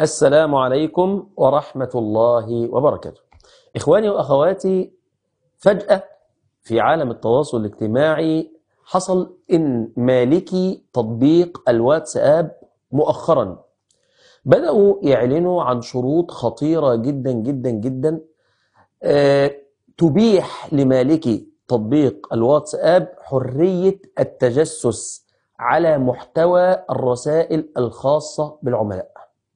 السلام عليكم ورحمة الله وبركاته إخواني وأخواتي فجأة في عالم التواصل الاجتماعي حصل إن مالكي تطبيق الواتساب مؤخرا بدأوا يعلنوا عن شروط خطيرة جدا جدا جدا آه، تبيح لمالكي تطبيق الواتساب حرية التجسس على محتوى الرسائل الخاصة بالعملاء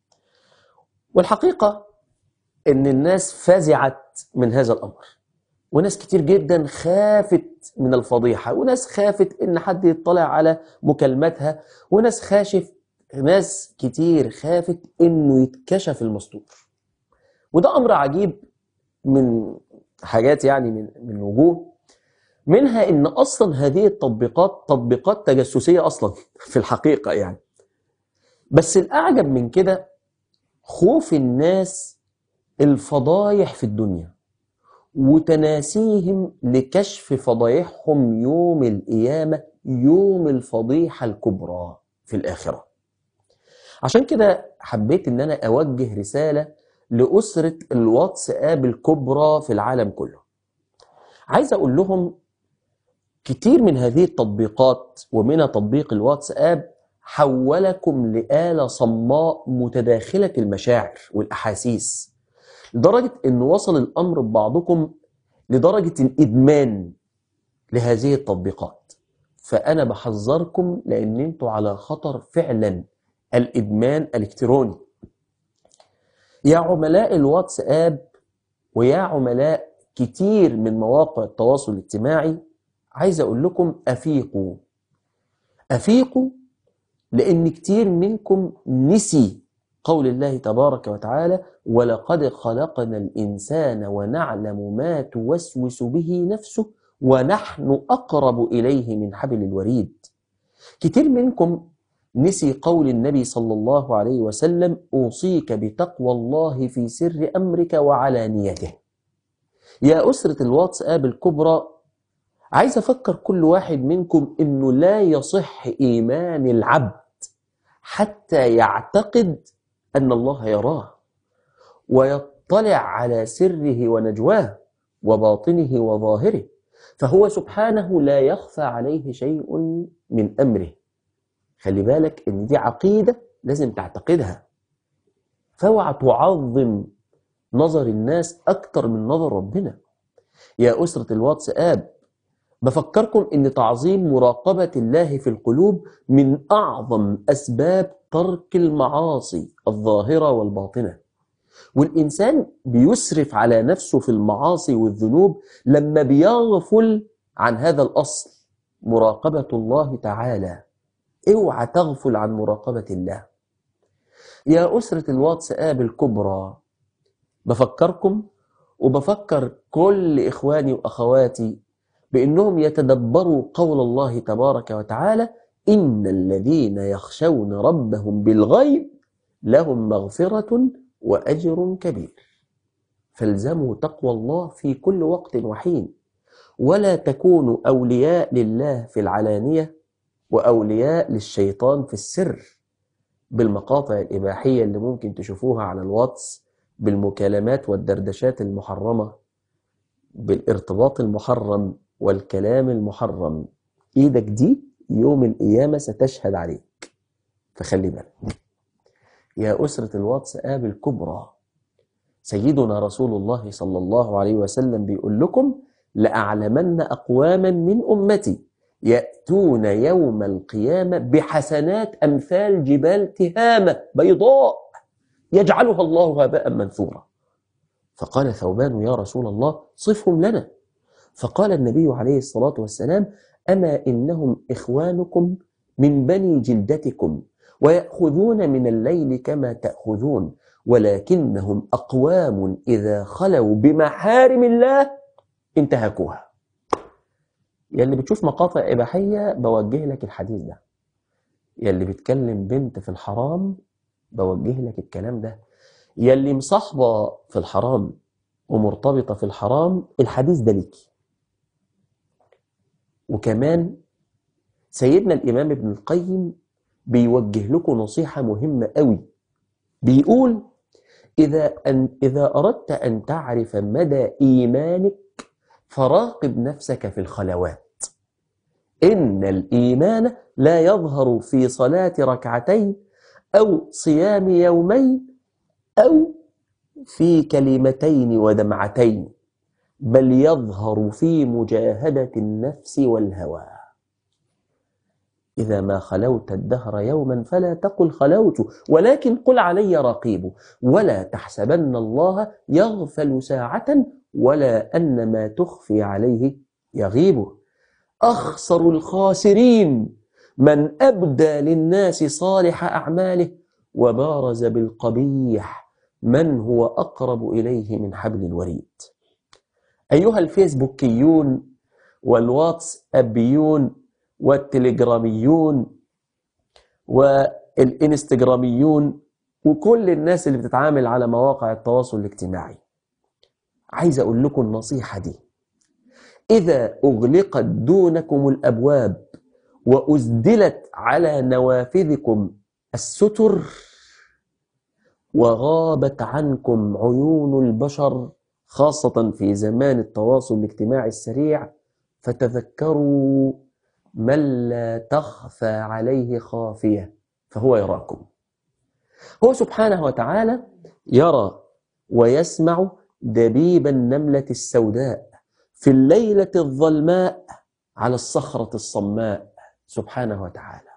والحقيقة إن الناس فزعت من هذا الأمر وناس كتير جدا خافت من الفضيحة وناس خافت إن حد يطلع على مكالماتها وناس خاشف ناس كتير خافت إنه يتكشف المستور وده أمر عجيب من حاجات يعني من من وجوه منها إن أصلا هذه التطبيقات تطبيقات تجسسية أصلا في الحقيقة يعني بس الأعجب من كده خوف الناس الفضايح في الدنيا وتناسيهم لكشف فضايحهم يوم القيامة يوم الفضيحة الكبرى في الآخرة عشان كده حبيت ان انا اوجه رسالة لأسرة الواتساب الكبرى في العالم كله عايز اقول لهم كتير من هذه التطبيقات ومنها تطبيق الواتساب حولكم لآلة صماء متداخلة المشاعر والأحاسيس لدرجة أن وصل الأمر ببعضكم لدرجة الإدمان لهذه التطبيقات فأنا بحذركم لأن أنتوا على خطر فعلا الإدمان الإلكتروني يا عملاء الواتساب ويا عملاء كتير من مواقع التواصل الاجتماعي عايز أقول لكم أفيقوا أفيقوا لأن كتير منكم نسي قول الله تبارك وتعالى ولقد خلقنا الإنسان ونعلم ما توسوس به نفسه ونحن أقرب إليه من حبل الوريد كتير منكم نسي قول النبي صلى الله عليه وسلم أوصيك بتقوى الله في سر أمرك وعلانيته يا أسرة الواتساب الكبرى عايز أفكر كل واحد منكم إنه لا يصح إيمان العبد حتى يعتقد أن الله يراه ويطلع على سره ونجواه وباطنه وظاهره فهو سبحانه لا يخفى عليه شيء من أمره خلي بالك إن دي عقيدة لازم تعتقدها فاوعى تعظم نظر الناس أكتر من نظر ربنا يا أسرة الواتساب بفكركم ان تعظيم مراقبة الله في القلوب من اعظم اسباب ترك المعاصي الظاهرة والباطنة والانسان بيسرف على نفسه في المعاصي والذنوب لما بيغفل عن هذا الاصل مراقبة الله تعالى اوعى تغفل عن مراقبة الله يا أسرة الواتساب الكبرى بفكركم وبفكر كل إخواني وأخواتي بأنهم يتدبروا قول الله تبارك وتعالى إن الذين يخشون ربهم بالغيب لهم مغفرة وأجر كبير فالزموا تقوى الله في كل وقت وحين ولا تكونوا أولياء لله في العلانية وأولياء للشيطان في السر بالمقاطع الإباحية اللي ممكن تشوفوها على الواتس بالمكالمات والدردشات المحرمة بالارتباط المحرم والكلام المحرم ايدك دي يوم القيامة ستشهد عليك فخلي بالك يا أسرة الواتساب الكبرى سيدنا رسول الله صلى الله عليه وسلم بيقول لكم لأعلمن أقواما من أمتي يأتون يوم القيامة بحسنات أمثال جبال تهامة بيضاء يجعلها الله هباء منثورا فقال ثوبان يا رسول الله صفهم لنا فقال النبي عليه الصلاة والسلام أما إنهم إخوانكم من بني جلدتكم ويأخذون من الليل كما تأخذون ولكنهم أقوام إذا خلوا بمحارم الله انتهكوها يلي بتشوف مقاطع إباحية بوجه لك الحديث ده يلي بتكلم بنت في الحرام بوجه لك الكلام ده يلي مصاحبة في الحرام ومرتبطة في الحرام الحديث ده ليكي وكمان سيدنا الإمام ابن القيم بيوجه لكم نصيحة مهمة قوي بيقول إذا, أن إذا أردت أن تعرف مدى إيمانك فراقب نفسك في الخلوات إن الإيمان لا يظهر في صلاة ركعتين أو صيام يومين أو في كلمتين ودمعتين بل يظهر في مجاهدة النفس والهوى إذا ما خلوت الدهر يوما فلا تقل خلوت ولكن قل علي رقيب ولا تحسبن الله يغفل ساعة ولا أن ما تخفي عليه يغيب أخسر الخاسرين من أبدى للناس صالح أعماله وبارز بالقبيح من هو أقرب إليه من حبل الوريد أيها الفيسبوكيون والواتسابيون والتليجراميون والإنستجراميون وكل الناس اللي بتتعامل على مواقع التواصل الاجتماعي عايز أقول لكم النصيحة دي إذا أغلقت دونكم الأبواب وأزدلت على نوافذكم الستر وغابت عنكم عيون البشر خاصة في زمان التواصل الاجتماعي السريع فتذكروا من لا تخفى عليه خافية فهو يراكم هو سبحانه وتعالى يرى ويسمع دبيب النملة السوداء في الليلة الظلماء على الصخرة الصماء سبحانه وتعالى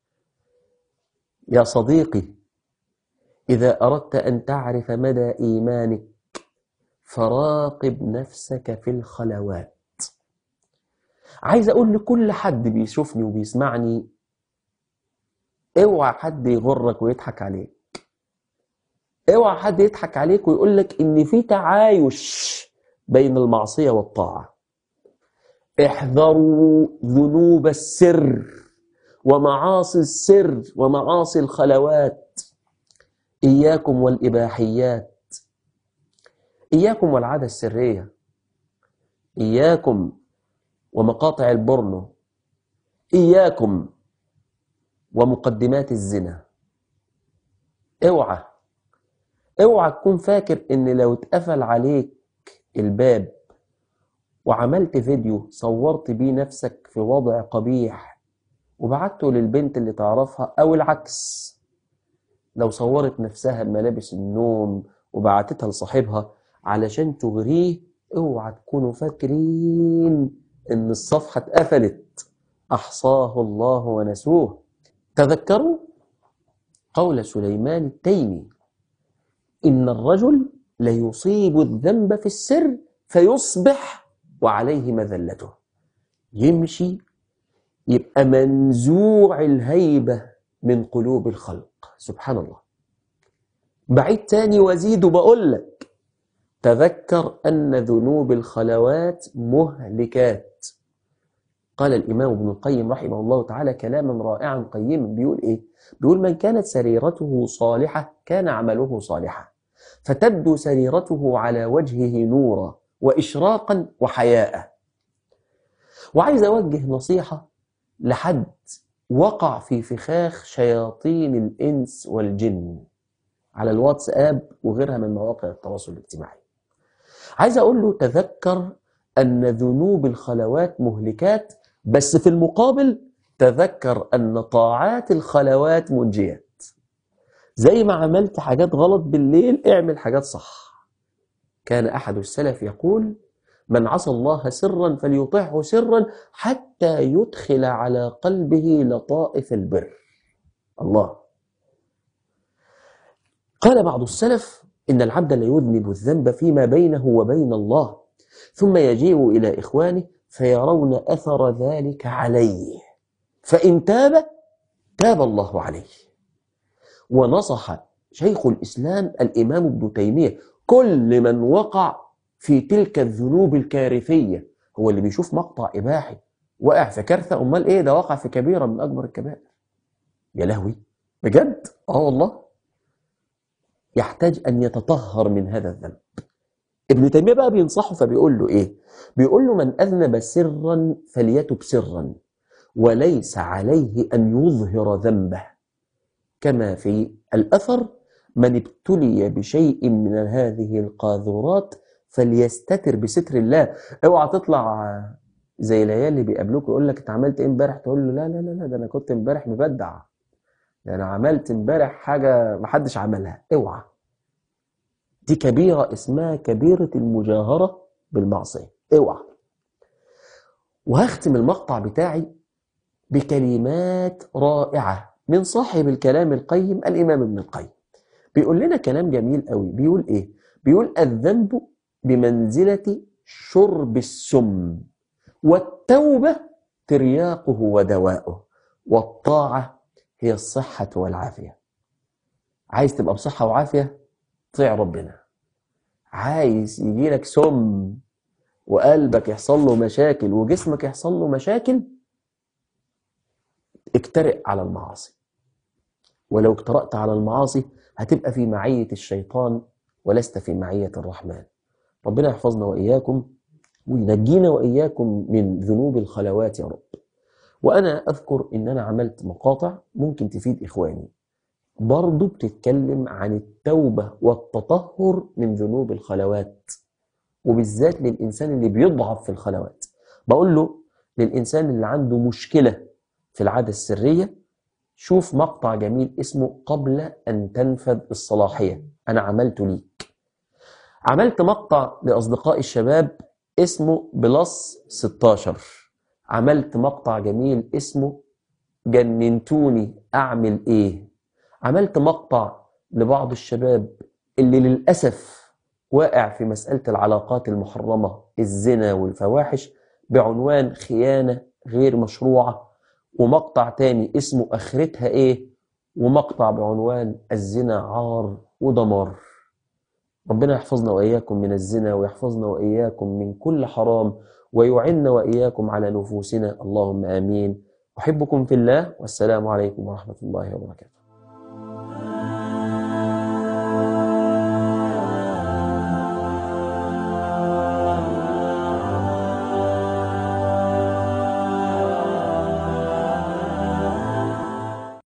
يا صديقي إذا أردت أن تعرف مدى إيمانك فراقب نفسك في الخلوات عايز أقول لكل حد بيشوفني وبيسمعني اوعى حد يغرك ويضحك عليك اوعى حد يضحك عليك ويقول لك ان في تعايش بين المعصية والطاعة احذروا ذنوب السر ومعاصي السر ومعاصي الخلوات إياكم والإباحيات إياكم والعادة السرية إياكم ومقاطع البورنو إياكم ومقدمات الزنا اوعى اوعى تكون فاكر ان لو اتقفل عليك الباب وعملت فيديو صورت بيه نفسك في وضع قبيح وبعته للبنت اللي تعرفها او العكس لو صورت نفسها بملابس النوم وبعتتها لصاحبها علشان تغريه اوعى تكونوا فاكرين ان الصفحة اتقفلت احصاه الله ونسوه تذكروا قول سليمان التيمي إن الرجل ليصيب الذنب في السر فيصبح وعليه مذلته يمشي يبقى منزوع الهيبة من قلوب الخلق سبحان الله بعيد تاني وزيد وبقول لك تذكر أن ذنوب الخلوات مهلكات قال الإمام ابن القيم رحمه الله تعالى كلاما رائعا قيما بيقول إيه؟ بيقول من كانت سريرته صالحة كان عمله صالحا فتبدو سريرته على وجهه نورا وإشراقا وحياء وعايز أوجه نصيحة لحد وقع في فخاخ شياطين الإنس والجن على الواتساب وغيرها من مواقع التواصل الاجتماعي عايز أقول له تذكر أن ذنوب الخلوات مهلكات بس في المقابل تذكر أن طاعات الخلوات منجيات زي ما عملت حاجات غلط بالليل اعمل حاجات صح كان أحد السلف يقول من عصى الله سرا فليطعه سرا حتى يدخل على قلبه لطائف البر الله قال بعض السلف إن العبد ليذنب الذنب فيما بينه وبين الله ثم يجيء إلى إخوانه فيرون أثر ذلك عليه فإن تاب تاب الله عليه ونصح شيخ الإسلام الإمام ابن تيمية كل من وقع في تلك الذنوب الكارثية هو اللي بيشوف مقطع إباحي وقع في كارثة أمال إيه ده وقع في كبيرة من أكبر الكبائر يا لهوي بجد آه والله يحتاج أن يتطهر من هذا الذنب ابن تيمية بقى بينصحه فبيقول له إيه بيقول له من أذنب سرا فليتب سرا وليس عليه أن يظهر ذنبه كما في الأثر من ابتلي بشيء من هذه القاذورات فليستتر بستر الله اوعى تطلع زي العيال اللي بيقابلوك يقول لك انت عملت ايه امبارح تقول له لا لا لا لا ده انا كنت امبارح مبدع ده انا عملت امبارح حاجه محدش عملها اوعى دي كبيره اسمها كبيره المجاهره بالمعصيه اوعى وهختم المقطع بتاعي بكلمات رائعه من صاحب الكلام القيم الامام ابن القيم بيقول لنا كلام جميل قوي بيقول ايه بيقول الذنب بمنزله شرب السم والتوبه ترياقه ودواؤه والطاعه هي الصحه والعافيه عايز تبقى بصحه وعافيه طيع ربنا عايز يجيلك سم وقلبك يحصل له مشاكل وجسمك يحصل له مشاكل اجترئ على المعاصي ولو اجترأت على المعاصي هتبقى في معية الشيطان ولست في معية الرحمن ربنا يحفظنا وإياكم وينجينا وإياكم من ذنوب الخلوات يا رب وأنا أذكر إن أنا عملت مقاطع ممكن تفيد إخواني برضو بتتكلم عن التوبة والتطهر من ذنوب الخلوات وبالذات للإنسان اللي بيضعف في الخلوات بقول له للإنسان اللي عنده مشكلة في العادة السرية شوف مقطع جميل اسمه قبل أن تنفذ الصلاحية أنا عملته ليك عملت مقطع لأصدقاء الشباب اسمه بلس 16 عملت مقطع جميل اسمه جننتوني أعمل إيه عملت مقطع لبعض الشباب اللي للأسف واقع في مسألة العلاقات المحرمة الزنا والفواحش بعنوان خيانة غير مشروعة ومقطع تاني اسمه اخرتها ايه ومقطع بعنوان الزنا عار ودمار ربنا يحفظنا واياكم من الزنا ويحفظنا واياكم من كل حرام ويعنا واياكم على نفوسنا اللهم امين احبكم في الله والسلام عليكم ورحمه الله وبركاته